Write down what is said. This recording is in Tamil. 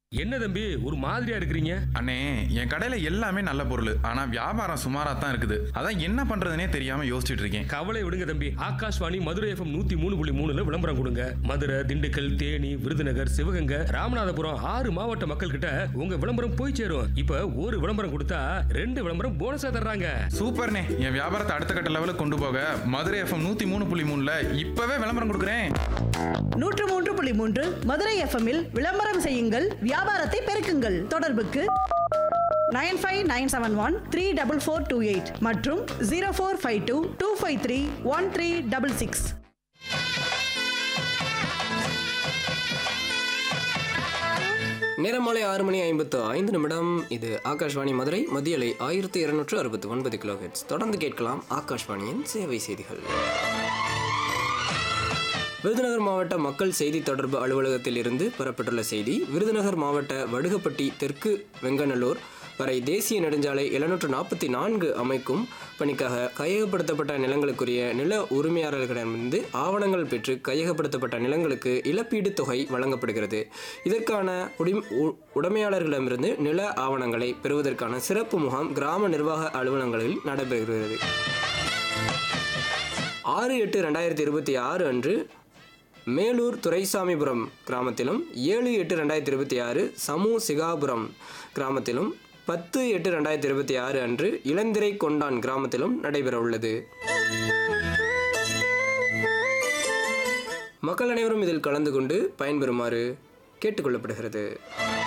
என்ன தம்பி ஒரு மாதிரியா இருக்கிறீங்க அண்ணே என் கடையில எல்லாமே நல்ல பொருள் ஆனா வியாபாரம் சுமாரா தான் இருக்குது அதான் என்ன பண்றதுனே தெரியாம யோசிச்சுட்டு இருக்கேன் கவலை விடுங்க தம்பி ஆகாஷ்வாணி மதுரை எஃப்எம் நூத்தி மூணு புள்ளி மூணுல விளம்பரம் கொடுங்க மதுரை திண்டுக்கல் தேனி விருதுநகர் சிவகங்கை ராமநாதபுரம் ஆறு மாவட்ட மக்கள் கிட்ட உங்க விளம்பரம் போய் சேரும் இப்ப ஒரு விளம்பரம் கொடுத்தா ரெண்டு விளம்பரம் போனஸா தர்றாங்க சூப்பர்ண்ணே என் வியாபாரத்தை அடுத்த கட்ட லெவலுக்கு கொண்டு போக மதுரை எஃப்எம் நூத்தி மூணு புள்ளி மூணுல இப்பவே விளம்பரம் கொடுக்குறேன் நூற்று மூன்று புள்ளி மூன்று மதுரை எஃப்எம்மில் விளம்பரம் செய்யுங்கள் வியாபாரத்தை பெருக்குங்கள் தொடர்புக்கு nine five nine seven one three double four two eight மற்றும் zero four five two two five three one three double six நேரமாலை ஆறு மணி ஐம்பத்து ஐந்து நிமிடம் இது ஆகாஷ்வாணி மதுரை மதியலை ஆயிரத்தி இருநூற்று அறுபத்தி ஒன்பது கிலோஹெட்ஸ் தொடர்ந்து கேட்கலாம் ஆகாஷ்வாணியின் சேவை செய்திகள் விருதுநகர் மாவட்ட மக்கள் செய்தி தொடர்பு அலுவலகத்தில் இருந்து பெறப்பட்டுள்ள செய்தி விருதுநகர் மாவட்ட வடுகப்பட்டி தெற்கு வெங்கநல்லூர் வரை தேசிய நெடுஞ்சாலை எழுநூற்று நாற்பத்தி நான்கு அமைக்கும் பணிக்காக கையகப்படுத்தப்பட்ட நிலங்களுக்குரிய நில உரிமையாளர்களிடமிருந்து ஆவணங்கள் பெற்று கையகப்படுத்தப்பட்ட நிலங்களுக்கு இழப்பீடு தொகை வழங்கப்படுகிறது இதற்கான உரிம் உ- உடைமையாளர்களிடமிருந்து நில ஆவணங்களை பெறுவதற்கான சிறப்பு முகாம் கிராம நிர்வாக அலுவலகங்களில் நடைபெறுகிறது ஆறு எட்டு ரெண்டாயிரத்தி இருபத்தி ஆறு அன்று மேலூர் துரைசாமிபுரம் கிராமத்திலும் ஏழு எட்டு ரெண்டாயிரத்தி இருபத்தி ஆறு சமு சிகாபுரம் கிராமத்திலும் பத்து எட்டு ரெண்டாயிரத்தி இருபத்தி ஆறு அன்று இளந்திரை கொண்டான் கிராமத்திலும் நடைபெற உள்ளது மக்கள் அனைவரும் இதில் கலந்து கொண்டு பயன்பெறுமாறு கேட்டுக்கொள்ளப்படுகிறது